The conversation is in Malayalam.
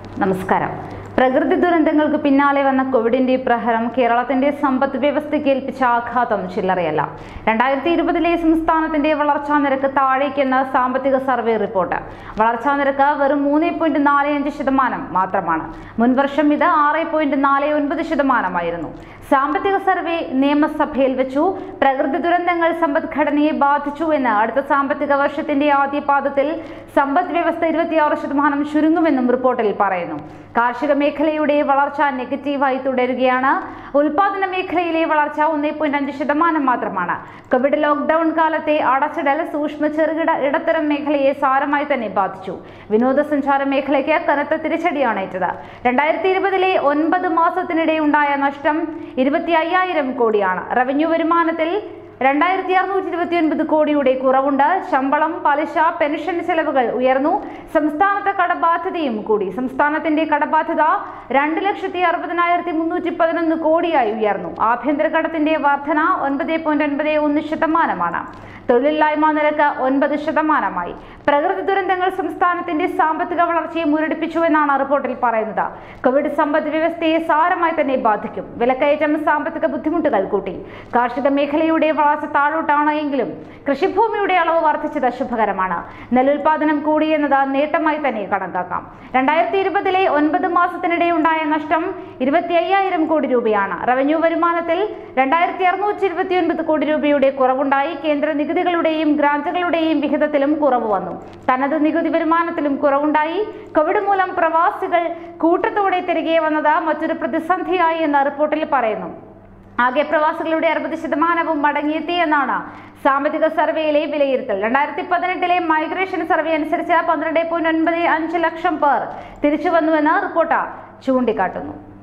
നമസ്കാരം പ്രകൃതി ദുരന്തങ്ങൾക്ക് പിന്നാലെ വന്ന കോവിഡിന്റെ പ്രഹരം കേരളത്തിന്റെ സമ്പദ് വ്യവസ്ഥയ്ക്ക് ഏൽപ്പിച്ച ആഘാതം ചില്ലറയല്ല രണ്ടായിരത്തി ഇരുപതിലെ സംസ്ഥാനത്തിന്റെ വളർച്ചാ നിരക്ക് താഴേക്കെന്ന് സാമ്പത്തിക സർവേ റിപ്പോർട്ട് വളർച്ചാ നിരക്ക് വെറും മൂന്ന് പോയിന്റ് നാല് അഞ്ച് ശതമാനം മാത്രമാണ് മുൻവർഷം ഇത് ആറ് പോയിന്റ് നാല് ഒൻപത് ശതമാനമായിരുന്നു സാമ്പത്തിക സർവേ നിയമസഭയിൽ വെച്ചു പ്രകൃതി ദുരന്തങ്ങൾ സമ്പദ്ഘടനയെ ബാധിച്ചു എന്ന് അടുത്ത സാമ്പത്തിക വർഷത്തിന്റെ ആദ്യ പാദത്തിൽ സമ്പദ് വ്യവസ്ഥ ഇരുപത്തിയാറ് ശതമാനം ചുരുങ്ങുമെന്നും റിപ്പോർട്ടിൽ പറയുന്നു കാർഷിക മേഖലയുടെ വളർച്ച നെഗറ്റീവായി തുടരുകയാണ് ഉൽപാദന മേഖലയിലെ വളർച്ച ഒന്നേ പോയിന്റ് അഞ്ച് ശതമാനം മാത്രമാണ് കോവിഡ് ലോക്ക്ഡൌൺ കാലത്തെ അടച്ചിടൽ സൂക്ഷ്മ ചെറുകിട ഇടത്തരം മേഖലയെ സാരമായി തന്നെ ബാധിച്ചു വിനോദസഞ്ചാര മേഖലയ്ക്ക് കനത്ത തിരിച്ചടിയാണ് ഏറ്റത് രണ്ടായിരത്തി ഇരുപതിലെ ഒൻപത് മാസത്തിനിടെ ഉണ്ടായ നഷ്ടം ഇരുപത്തി അയ്യായിരം കോടിയാണ് റവന്യൂ വരുമാനത്തിൽ രണ്ടായിരത്തി അറുന്നൂറ്റി ഇരുപത്തി ഒൻപത് കോടിയുടെ കുറവുണ്ട് ശമ്പളം പലിശ പെൻഷൻ ചെലവുകൾ ഉയർന്നു സംസ്ഥാനത്തെ കടബാധ്യതയും കൂടി സംസ്ഥാനത്തിന്റെ കടബാധ്യത രണ്ട് ലക്ഷത്തി അറുപതിനായിരത്തി മുന്നൂറ്റി പതിനൊന്ന് കോടിയായി ഉയർന്നു ആഭ്യന്തര കടത്തിന്റെ വർധന ഒൻപത് പോയിന്റ് ഒൻപത് ഒന്ന് ശതമാനമാണ് തൊഴിലില്ലായ്മ നിരക്ക് ഒൻപത് ശതമാനമായി പ്രകൃതി ദുരന്തങ്ങൾ സംസ്ഥാനത്തിന്റെ സാമ്പത്തിക വളർച്ചയെ മുരടിപ്പിച്ചു എന്നാണ് റിപ്പോർട്ടിൽ പറയുന്നത് കോവിഡ് സമ്പദ് വ്യവസ്ഥയെ സാരമായി തന്നെ ബാധിക്കും വിലക്കയറ്റം സാമ്പത്തിക ബുദ്ധിമുട്ടുകൾ കൂട്ടി കാർഷിക മേഖലയുടെ വളർച്ച താഴോട്ടാണ് എങ്കിലും കൃഷിഭൂമിയുടെ അളവ് വർദ്ധിച്ചത് ശുഭകരമാണ് നെല്ലുൽപാദനം കൂടിയെന്നത് നേട്ടമായി തന്നെ കണക്കാക്കാം രണ്ടായിരത്തി ഇരുപതിലെ ഒൻപത് മാസത്തിനിടെ ഉണ്ടായ നഷ്ടം ഇരുപത്തി അയ്യായിരം കോടി രൂപയാണ് റവന്യൂ വരുമാനത്തിൽ രണ്ടായിരത്തി അറുന്നൂറ്റി ഇരുപത്തി ഒൻപത് കോടി രൂപയുടെ കുറവുണ്ടായി കേന്ദ്ര നികുതികളുടെയും ഗ്രാന്റുകളുടെയും വിഹിതത്തിലും കുറവ് വന്നു തനത് നികുതി വരുമാനത്തിലും കുറവുണ്ടായി കോവിഡ് മൂലം പ്രവാസികൾ കൂട്ടത്തോടെ തിരികെ വന്നത് മറ്റൊരു പ്രതിസന്ധിയായി എന്ന് റിപ്പോർട്ടിൽ പറയുന്നു ആകെ പ്രവാസികളുടെ അറുപത് ശതമാനവും മടങ്ങിയെത്തി എന്നാണ് സാമ്പത്തിക സർവേയിലെ വിലയിരുത്തൽ രണ്ടായിരത്തി പതിനെട്ടിലെ മൈഗ്രേഷൻ സർവേ അനുസരിച്ച് പന്ത്രണ്ട് പോയിന്റ് ഒൻപത് അഞ്ച് ലക്ഷം പേർ തിരിച്ചു വന്നുവെന്ന് റിപ്പോർട്ട് ചൂണ്ടിക്കാട്ടുന്നു